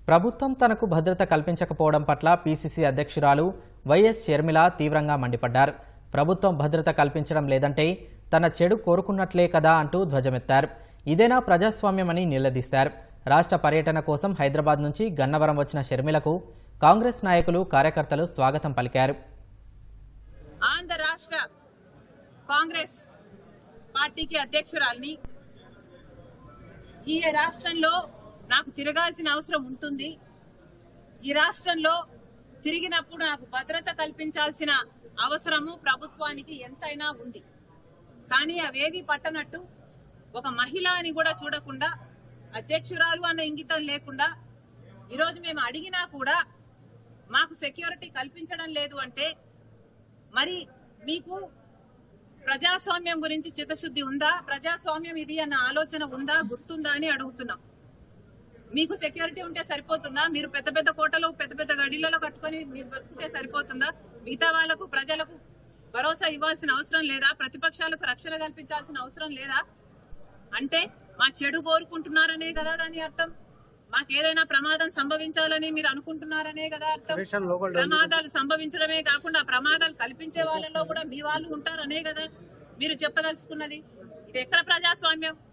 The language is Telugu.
ప్రభుత్వం తనకు భద్రత కల్పించకపోవడం పట్ల పీసీసీ అధ్యక్షురాలు వైఎస్ షర్మిల తీవ్రంగా మండిపడ్డారు ప్రభుత్వం భద్రత కల్పించడం లేదంటే తన చెడు కోరుకున్నట్లే కదా అంటూ ధ్వజమెత్తారు ఇదేనా ప్రజాస్వామ్యమని నిలదీశారు రాష్ట్ర పర్యటన కోసం హైదరాబాద్ నుంచి గన్నవరం వచ్చిన షర్మిలకు కాంగ్రెస్ నాయకులు కార్యకర్తలు స్వాగతం పలికారు ఆంధ్ర రాష్ట్ర కాంగ్రెస్ పార్టీకి అధ్యక్షురాల్ని ఈ రాష్ట్రంలో నాకు తిరగాల్సిన అవసరం ఉంటుంది ఈ రాష్ట్రంలో తిరిగినప్పుడు నాకు భద్రత కల్పించాల్సిన అవసరము ప్రభుత్వానికి ఎంతైనా ఉంది కానీ అవేవి పట్టనట్టు ఒక మహిళ అని కూడా చూడకుండా అధ్యక్షురాలు అన్న ఇంగితం లేకుండా ఈరోజు మేము అడిగినా కూడా మాకు సెక్యూరిటీ కల్పించడం లేదు అంటే మరి మీకు ప్రజాస్వామ్యం గురించి చిత్తశుద్ధి ఉందా ప్రజాస్వామ్యం ఇది అన్న ఆలోచన ఉందా గుర్తుందా అని అడుగుతున్నాం మీకు సెక్యూరిటీ ఉంటే సరిపోతుందా మీరు పెద్ద పెద్ద కోటలు పెద్ద పెద్ద గడిలలో కట్టుకొని మీరు బతికితే సరిపోతుందా మిగతా వాళ్ళకు ప్రజలకు భరోసా ఇవ్వాల్సిన అవసరం లేదా ప్రతిపక్షాలకు రక్షణ కల్పించాల్సిన అవసరం లేదా అంటే మా చెడు కోరుకుంటున్నారనే కదా దాని అర్థం మాకేదైనా ప్రమాదం సంభవించాలని మీరు అనుకుంటున్నారనే కదా అర్థం ప్రమాదాలు సంభవించడమే కాకుండా ప్రమాదాలు కల్పించే వాళ్ళలో కూడా మీ వాళ్ళు ఉంటారనే కదా మీరు చెప్పదలుచుకున్నది ఇది ఎక్కడ ప్రజాస్వామ్యం